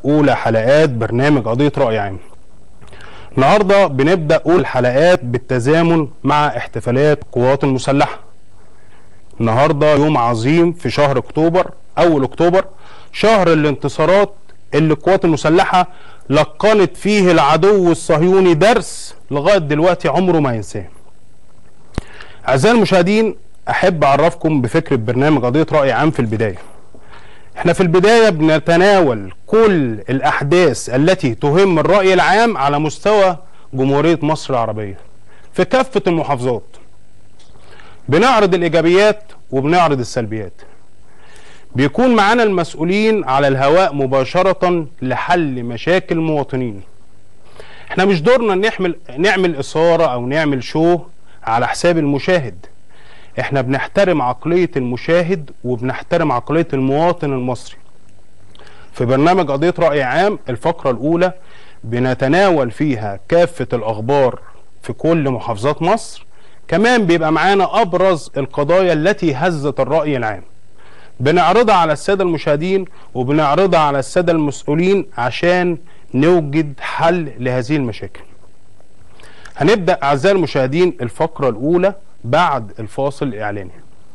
اولى حلقات برنامج قضيه راي عام النهارده بنبدا اولى حلقات بالتزامن مع احتفالات القوات المسلحه النهارده يوم عظيم في شهر اكتوبر اول اكتوبر شهر الانتصارات اللي القوات المسلحه لقنت فيه العدو الصهيوني درس لغايه دلوقتي عمره ما ينساه اعزائي المشاهدين احب اعرفكم بفكره برنامج قضيه راي عام في البدايه احنا في البدايه بنتناول كل الاحداث التي تهم الراي العام على مستوى جمهوريه مصر العربيه في كافه المحافظات بنعرض الايجابيات وبنعرض السلبيات بيكون معانا المسؤولين على الهواء مباشره لحل مشاكل المواطنين احنا مش دورنا نعمل نعمل اثاره او نعمل شو على حساب المشاهد احنا بنحترم عقلية المشاهد وبنحترم عقلية المواطن المصري في برنامج قضية رأي عام الفقرة الأولى بنتناول فيها كافة الأخبار في كل محافظات مصر كمان بيبقى معانا أبرز القضايا التي هزت الرأي العام بنعرضها على السادة المشاهدين وبنعرضها على السادة المسؤولين عشان نوجد حل لهذه المشاكل هنبدأ أعزائي المشاهدين الفقرة الأولى بعد الفاصل الإعلاني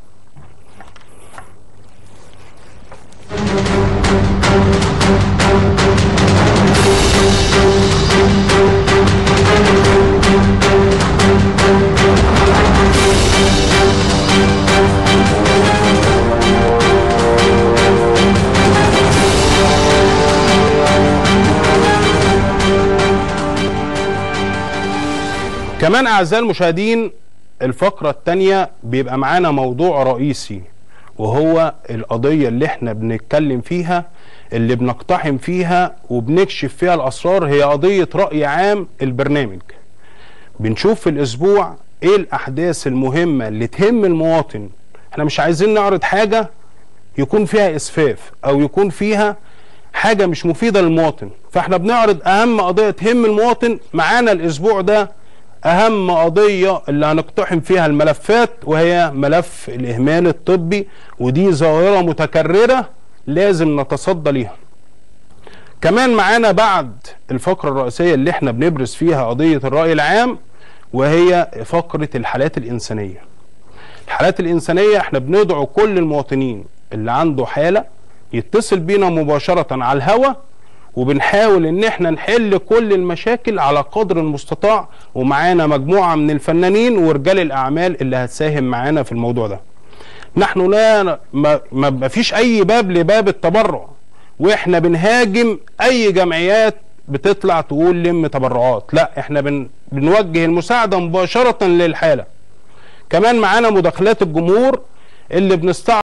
كمان أعزائي المشاهدين الفقرة التانية بيبقى معانا موضوع رئيسي وهو القضية اللي احنا بنتكلم فيها اللي بنقتحم فيها وبنكشف فيها الأسرار هي قضية رأي عام البرنامج بنشوف في الأسبوع ايه الأحداث المهمة اللي تهم المواطن احنا مش عايزين نعرض حاجة يكون فيها إسفاف أو يكون فيها حاجة مش مفيدة للمواطن فاحنا بنعرض أهم قضية تهم المواطن معانا الأسبوع ده اهم قضيه اللي هنقتحم فيها الملفات وهي ملف الاهمال الطبي ودي ظاهره متكرره لازم نتصدى ليها كمان معانا بعد الفقره الرئيسيه اللي احنا بنبرز فيها قضيه الراي العام وهي فقره الحالات الانسانيه الحالات الانسانيه احنا بندعو كل المواطنين اللي عنده حاله يتصل بينا مباشره على الهوا وبنحاول ان احنا نحل كل المشاكل على قدر المستطاع ومعانا مجموعه من الفنانين ورجال الاعمال اللي هتساهم معانا في الموضوع ده نحن لا ما, ما فيش اي باب لباب التبرع واحنا بنهاجم اي جمعيات بتطلع تقول لم تبرعات لا احنا بن بنوجه المساعده مباشره للحاله كمان معانا مداخلات الجمهور اللي بنستعرض